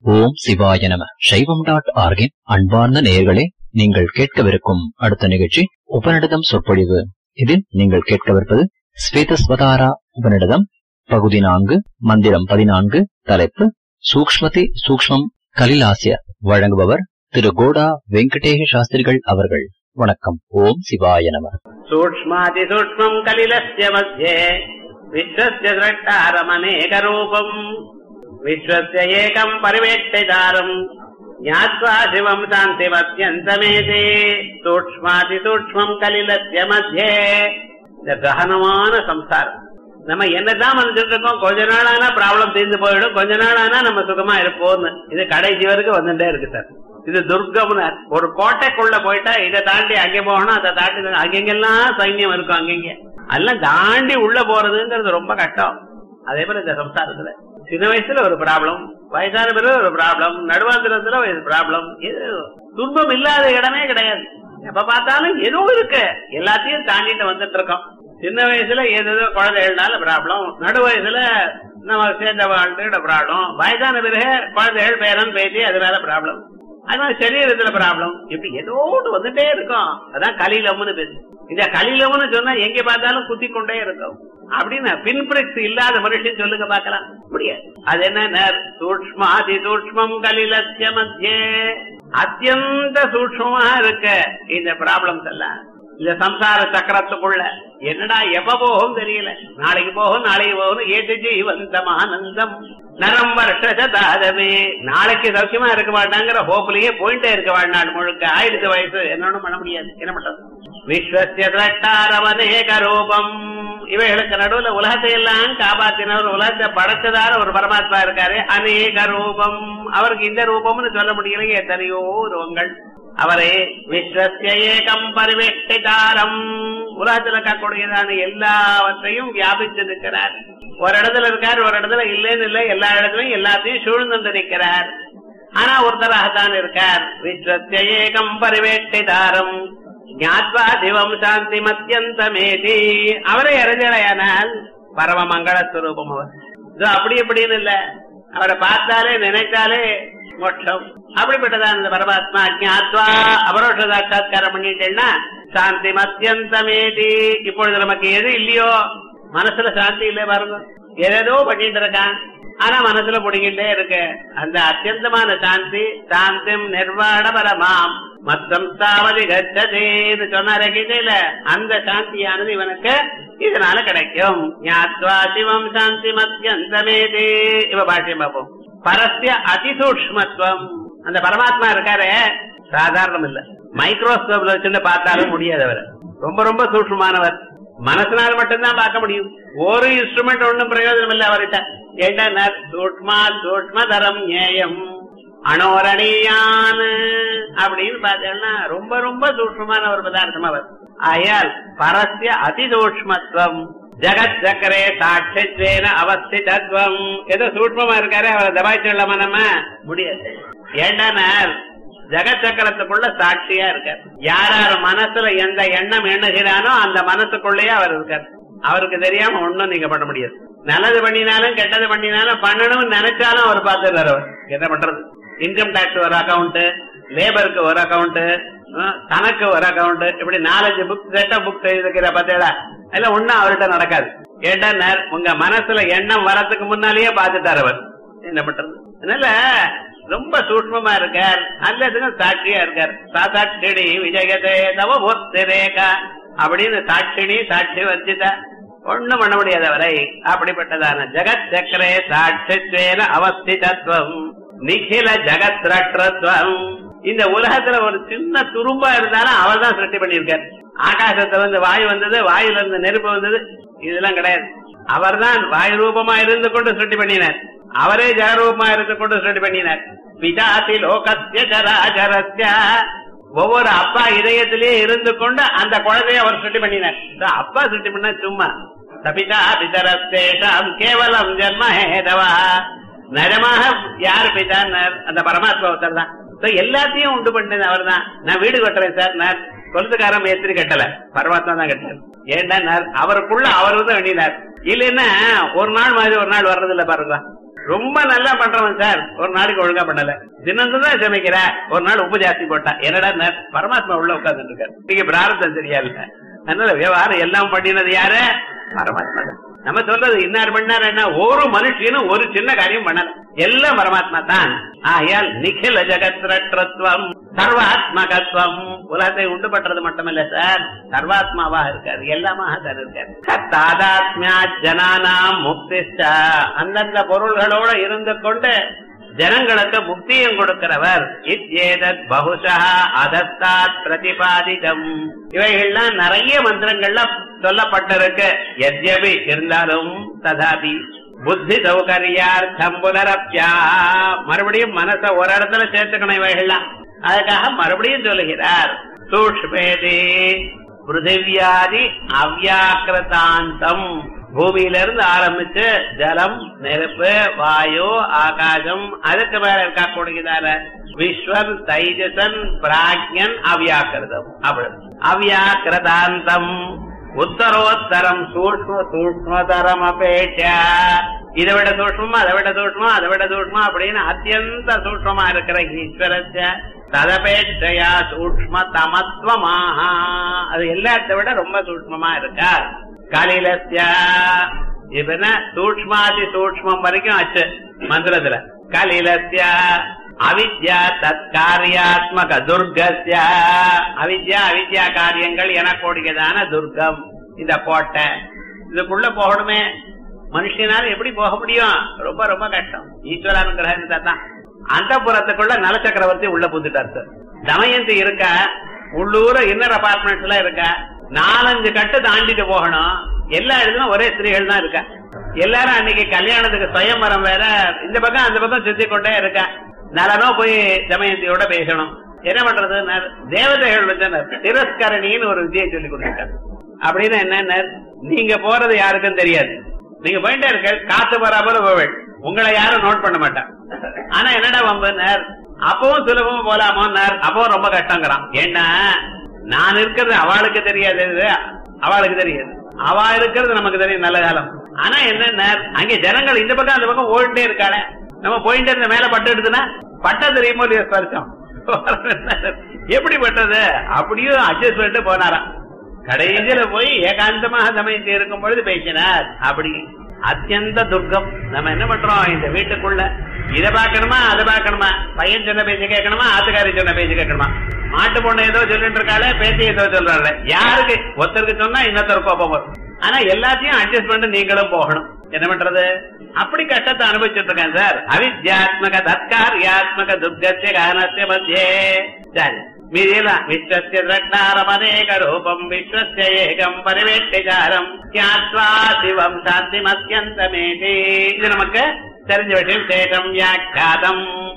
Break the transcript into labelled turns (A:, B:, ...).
A: ஓம் சிவாய நம சைவம் டாட் ஆர்கின் அன்பார்ந்த நேயர்களே நீங்கள் கேட்கவிருக்கும் அடுத்த நிகழ்ச்சி உபநிடதம் சொற்பொழிவு இதில் நீங்கள் கேட்கவிருப்பது ஸ்வேதஸ்வதாரா உபநிடதம் பகுதி நான்கு மந்திரம் பதினான்கு தலைப்பு சூக்ஷ்மதி சூக்ஷ்மம் கலிலாசிய வழங்குபவர் திரு கோடா வெங்கடேஷ சாஸ்திரிகள் அவர்கள் வணக்கம் ஓம் சிவாய நம
B: सूक्ष्मातिसूक्ष्मम् कलिलस्य मध्ये विश्वस्य द्रष्टारमनेकरूपम् विश्वस्य एकम् परिवेष्टितारम् ज्ञात्वा शिवम् शान्तिमत्यन्तमेति சூக்ஷ்மாதிசூக்ஷ்மம் கலிலத்திய மத்தியே இந்த ககனமான சம்சாரம் நம்ம என்னதான் மனுஷன் இருக்கோம் கொஞ்ச நாள் ஆனா ப்ராப்ளம் தீர்ந்து போயிடும் கொஞ்ச நாள் ஆனா நம்ம சுகமா இருப்போம்னு இது கடைசி வரைக்கும் வந்துட்டே இருக்கு சார் இது துர்கம்னர் ஒரு கோட்டைக்குள்ள போயிட்டா இதை தாண்டி அங்கே போகணும் அதை தாண்டி அங்கெங்கெல்லாம் சைன்யம் இருக்கும் அங்கங்க அதெல்லாம் தாண்டி உள்ள போறதுங்கிறது ரொம்ப கஷ்டம் அதே போல இந்த சம்சாரத்துல சின்ன வயசுல ஒரு ப்ராப்ளம் வயசான பிறகு ஒரு ப்ராப்ளம் நடுவாந்திரத்துல ஒரு ப்ராப்ளம் இது துன்பம் இல்லாத இடமே கிடையாது எப்ப பார்த்தாலும் ஏதோ இருக்கு எல்லாத்தையும் தாண்டிட்டு வந்துட்டு இருக்கோம் சின்ன வயசுல ஏதோ குழந்தைகள்னால ப்ராப்ளம் நடு வயசுல நம்ம சேர்ந்த வாழ்க்கையோட ப்ராப்ளம் வயதான பிறகு குழந்தைகள் பேரன் பேசி அது மேல ப்ராப்ளம் அதனால சரீரத்துல ப்ராப்ளம் இப்படி ஏதோ ஒன்று வந்துட்டே இருக்கும் அதான் கலிலம்னு பேரு இந்த கலிலம்னு சொன்னா எங்க பார்த்தாலும் குத்தி கொண்டே இருக்கும் அப்படின்னு பின்பிரிக்ஸ் இல்லாத மனுஷன் சொல்லுங்க பாக்கலாம் முடியாது அது என்ன சூக்மாதி சூக்மம் கலிலத்திய மத்தியே அத்தியந்த சூக்மமா இருக்க இந்த ப்ராப்ளம்ஸ் எல்லாம் இந்த சம்சார சக்கரத்துக்குள்ள என்னடா எப்ப போகும் தெரியல நாளைக்கு போகும் நாளைக்கு போகும் ஏட்டு ஜீவந்தம் ஆனந்தம் நரம் வருஷதாதமே நாளைக்கு சௌக்கியமா இருக்க மாட்டாங்கிற ஹோப்லயே போயிட்டே இருக்க வாழ்நாள் முழுக்க ஆயிடுத்து வயசு என்னன்னு பண்ண முடியாது என்ன பண்றது விஸ்வசிய திரட்டாரவனேக ரூபம் இவைகளுக்கு நடுவுல உலகத்தை எல்லாம் காப்பாத்தினவர் உலகத்தை படைச்சதார ஒரு பரமாத்மா இருக்காரு அநேக ரூபம் அவருக்கு இந்த ரூபம்னு சொல்ல முடியலையே எத்தனையோ ரூபங்கள் அவரை விஸ்வசிய ஏகம் பரிவேஷ்டிதாரம் உலகத்தில் இருக்கக்கூடியதான எல்லாவற்றையும் வியாபித்து நிற்கிறார் ஒரு இடத்துல இருக்கார் ஒரு இடத்துல இல்லைன்னு இல்லை எல்லா இடத்துலயும் எல்லாத்தையும் சூழ்ந்து நிற்கிறார் ஆனா ஒருத்தராகத்தான் இருக்கார் விஸ்வசிய ஏகம் பரிவேஷ்டிதாரம் ஞாத்வா திவம் சாந்தி மத்தியந்தமேதி அவரை அறிஞரையானால் பரம மங்களஸ்வரூபம் அவர் அப்படி எப்படின்னு இல்ல அவரை பார்த்தாலே நினைத்தாலே மோட்சம் அப்படிப்பட்டதான் இந்த பரமாத்மா ஞாத்வா அபரோஷ சாட்சாத்காரம் பண்ணிட்டேன்னா சாந்தி மத்தியந்தமேதி இப்பொழுது நமக்கு எது இல்லையோ மனசுல சாந்தி இல்லை பாருங்க ஏதேதோ பண்ணிட்டு இருக்கான் ஆனா மனசுல முடிக்கிட்டே இருக்கு அந்த அத்தியந்தமான சாந்தி சாந்திம் நிர்வாண பரமாம் மத்தம் சாவதி கச்சதேன்னு சொன்னார கீதையில அந்த சாந்தியானது இவனுக்கு இதனால கிடைக்கும் ஞாத்வா சிவம் சாந்தி மத்தியந்தமேதி இவ பாஷ்யம் பார்ப்போம் பரஸ்ய அதிசூக்மத்துவம் அந்த பரமாத்மா இருக்காரு சாதாரணம் இல்ல மைக்ரோஸ்கோப்ல வச்சுட்டு பார்த்தாலும் முடியாது அவர் ரொம்ப ரொம்ப சூக்மமானவர் மனசனால் மட்டும்தான் பார்க்க முடியும் ஒரு இன்ஸ்ட்ருமெண்ட் ஒன்றும் பிரயோஜனம் இல்லை அவர்கிட்ட என்ன சூக்மா சூக்மதரம் ஏயம் அணோரணியான் அப்படின்னு பார்த்தீங்கன்னா ரொம்ப ரொம்ப சூக்மமான ஒரு பதார்த்தம் அவர் ஆயால் பரஸ்ய அதிசூக்மத்துவம் ஜெகத் சக்கரே சாட்சித்வேன அவஸ்திதத்துவம் ஏதோ சூட்சமா இருக்காரு அவரை தபாய்ச்சி விடலாமா நம்ம முடியாது ஏன்னா ஜெகத் சக்கரத்துக்குள்ள சாட்சியா இருக்கார் யார் யார் மனசுல எந்த எண்ணம் எண்ணுகிறானோ அந்த மனசுக்குள்ளேயே அவர் இருக்கார் அவருக்கு தெரியாம ஒண்ணும் நீங்க பண்ண முடியாது நல்லது பண்ணினாலும் கெட்டது பண்ணினாலும் பண்ணணும்னு நினைச்சாலும் அவர் பார்த்துறாரு அவர் என்ன பண்றது இன்கம் டாக்ஸ் ஒரு அக்கௌண்ட் லேபருக்கு ஒரு அக்கௌண்ட் தனக்கு ஒரு அக்கௌண்ட் இப்படி நாலஞ்சு புக் செட்ட புக் செய்திருக்கிற பத்தேடா இல்ல ஒண்ணும் அவர்கிட்ட நடக்காது கேட்டா உங்க மனசுல எண்ணம் வரதுக்கு முன்னாலேயே பாத்துட்டார் அவர் என்ன பண்றது அதனால ரொம்ப சூட்சமா இருக்கார் நல்லதுக்கும் சாட்சியா இருக்கார் சாட்சிடி விஜயதே தவ ரேகா அப்படின்னு சாட்சினி சாட்சி வச்சுட்டா ஒண்ணும் பண்ண முடியாது அவரை அப்படிப்பட்டதான ஜெகத் சக்கரே சாட்சித்வேன அவஸ்திதத்துவம் நிகில ஜெகத் ரட்ரத்வம் இந்த உலகத்துல ஒரு சின்ன துரும்பா இருந்தாலும் அவர் தான் சிருஷ்டி பண்ணியிருக்கார் ஆகாசத்துல இருந்து வாயு வந்தது வாயுல இருந்து நெருப்பு வந்தது இதெல்லாம் கிடையாது அவர் தான் வாயு ரூபமா இருந்து கொண்டு சிருஷ்டி பண்ணினார் அவரே ஜெகரூபமா இருந்து கொண்டு சிருஷ்டி பண்ணினார் பிதாசி லோகஸ்ய ஜராஜரஸ்ய ஒவ்வொரு அப்பா இதயத்திலேயே இருந்து கொண்டு அந்த குழந்தைய அவர் சிருஷ்டி பண்ணினார் அப்பா சிருஷ்டி பண்ண சும்மா சபிதா பிதரஸ்தேஷாம் கேவலம் ஜென்ம ஹேதவா நிஜமாக யார் பிதான்னார் அந்த பரமாத்மா ஒருத்தர் தான் எல்லாத்தையும் உண்டு பண்ணது அவர் தான் நான் வீடு கட்டுறேன் சார் நான் கொலுத்துக்காரன் மேஸ்திரி கட்டல பரமாத்மா தான் கட்டார் ஏன்னா அவருக்குள்ள அவர் தான் வேண்டினார் இல்லைன்னா ஒரு நாள் மாதிரி ஒரு நாள் வர்றது இல்ல பாருங்க ரொம்ப நல்லா பண்றவன் சார் ஒரு நாளைக்கு ஒழுங்கா பண்ணல தினம் தான் சமைக்கிற ஒரு நாள் உப்பு ஜாஸ்தி போட்டா என்னடா நர் பரமாத்மா உள்ள உட்கார்ந்துட்டு இருக்காரு நீங்க பிராரத்தம் சரியா இல்ல அதனால விவகாரம் எல்லாம் பண்ணினது யாரு பரமாத்மா தான். நம்ம சொல்றது இன்னார் பண்ணார் என்ன ஒரு மனுஷனும் ஒரு சின்ன காரியம் பண்ணல எல்லாம் பரமாத்மா தான் ஆகையால் நிখিல ஜெகத் ரட்ரத்வம் சர்வாத்மகத்துவம் உலகத்தை உண்டு பண்றது மட்டுமல்ல சார் சர்வாத்மாவா இருக்காரு எல்லாமாக தான் இருக்காரு தாதாத்மியா ஜனானாம் முக்திஷ்டா அந்தந்த பொருள்களோட இருந்து கொண்டு ஜனங்களுக்கு முக்தியும் கொடுக்கிறவர் இத்யேதத் பகுஷா அதஸ்தாத் பிரதிபாதிதம் இவைகள்லாம் நிறைய மந்திரங்கள்ல சொல்லப்பட்டிருக்கு எத்யபி இருந்தாலும் ததாபி புத்தி சௌகரியார்த்தம் புனரப்யா மறுபடியும் மனச ஒரு இடத்துல சேர்த்துக்கணும் இவைகள்லாம் அதுக்காக மறுபடியும் சொல்லுகிறார் சூக்ஷ்மேதி பிருத்திவியாதி அவ்யாக்கிரதாந்தம் பூமியிலிருந்து ஆரம்பிச்சு ஜலம் நெருப்பு வாயு ஆகாசம் அதுக்கு மேல இருக்கக்கூடியதான விஸ்வன் தைஜசன் பிராக்யன் அவ்யாக்கிருதம் அப்படி அவ்யாக்கிரதாந்தம் உத்தரோத்தரம் சூக்ம சூக்மதரம் அபேட்ச இதை விட சூக்மம் அதை விட சூக்மம் அதை விட சூக்மம் அப்படின்னு அத்தியந்த சூக்மமா இருக்கிற ஈஸ்வரஸ்ய ததபேட்சையா சூக்ம தமத்வமாக அது எல்லாத்தை விட ரொம்ப சூக்மமா இருக்கா கலிலஸ்ய இப்ப என்ன சூக்மாதி சூக்மம் வரைக்கும் ஆச்சு மந்திரத்துல கலிலஸ்ய அவித்யா தற்காரியாத்மக துர்கஸ்ய அவித்யா அவித்யா காரியங்கள் எனக்கூடியதான துர்க்கம் இந்த கோட்டை இதுக்குள்ள போகணுமே மனுஷனால எப்படி போக முடியும் ரொம்ப ரொம்ப கஷ்டம் ஈஸ்வரானுகிரகம் இருந்தா தான் அந்த புறத்துக்குள்ள நல சக்கரவர்த்தி உள்ள புந்துட்டார் சார் தமயந்தி இருக்க உள்ளூர இன்னர் அபார்ட்மெண்ட்ஸ் எல்லாம் இருக்க நாலஞ்சு கட்டு தாண்டிட்டு போகணும் எல்லா இடத்துலயும் ஒரே ஸ்திரீகள் தான் இருக்கா எல்லாரும் அன்னைக்கு கல்யாணத்துக்கு சுயம்பரம் வேற இந்த பக்கம் அந்த பக்கம் சுத்தி கொண்டே இருக்கா நலனோ போய் தமயந்தியோட பேசணும் என்ன பண்றது தேவதைகள் வந்து திரஸ்கரணின்னு ஒரு வித்தியை சொல்லி கொடுத்துருக்காரு அப்படின்னு என்ன நீங்க போறது யாருக்கும் தெரியாது நீங்க போயிட்டே இருக்க காத்து போறாப்புல போவள் உங்களை யாரும் நோட் பண்ண மாட்டான் ஆனா என்னடா வம்பனர் அப்பவும் சுலபமா போலாமோன்னார் அப்பவும் ரொம்ப கஷ்டங்கிறான் ஏன்னா நான் இருக்கிறது அவளுக்கு தெரியாது அவளுக்கு தெரியாது அவ இருக்கிறது நமக்கு தெரியும் நல்ல காலம் ஆனா என்ன அங்க ஜனங்கள் இந்த பக்கம் அந்த பக்கம் ஓடிட்டே இருக்காளே நம்ம போயிட்டு இருந்த மேல பட்டு எடுத்துனா பட்ட தெரியுமோ இல்லையோ ஸ்பர்சம் எப்படி பட்டது அப்படியும் அட்ஜஸ்ட் பண்ணிட்டு போனாராம் கடைசியில போய் ஏகாந்தமாக சமயத்தில் இருக்கும் பொழுது பேசினார் அப்படி அத்தியந்த துர்க்கம் நம்ம என்ன பண்றோம் இந்த வீட்டுக்குள்ள இத பாக்கணுமா அதை பாக்கணுமா பையன் சொன்ன பேச்சு கேட்கணுமா ஆத்துக்காரி சொன்ன பேச்சு கேட்கணுமா மாட்டு பொண்ணு ஏதோ சொல்லிட்டு இருக்காளே பேத்தி ஏதோ சொல்றாள் யாருக்கு ஒருத்தருக்கு சொன்னா இன்னொருத்தர் கோபம் வரும் ஆனா எல்லாத்தையும் அட்ஜஸ்ட் பண்ணிட்டு நீங்களும் போகணும் என்ன பண்றது அப்படி கஷ்டத்தை அனுபவிச்சுட்டு இருக்கேன் சார் அவித்யாத்மக தற்காரியாத்மக துர்கத்திய காரணத்திய மத்தியே சரி மீதியெல்லாம் விஸ்வசிய திரட்டாரமநேக ரூபம் விஸ்வசிய ஏகம் பரிவேட்டிகாரம் ஞாத்வா சிவம் சாந்திமத்யந்தமேதி இது நமக்கு தெரிஞ்ச விஷயம் சேஷம் வியாக்கியாதம்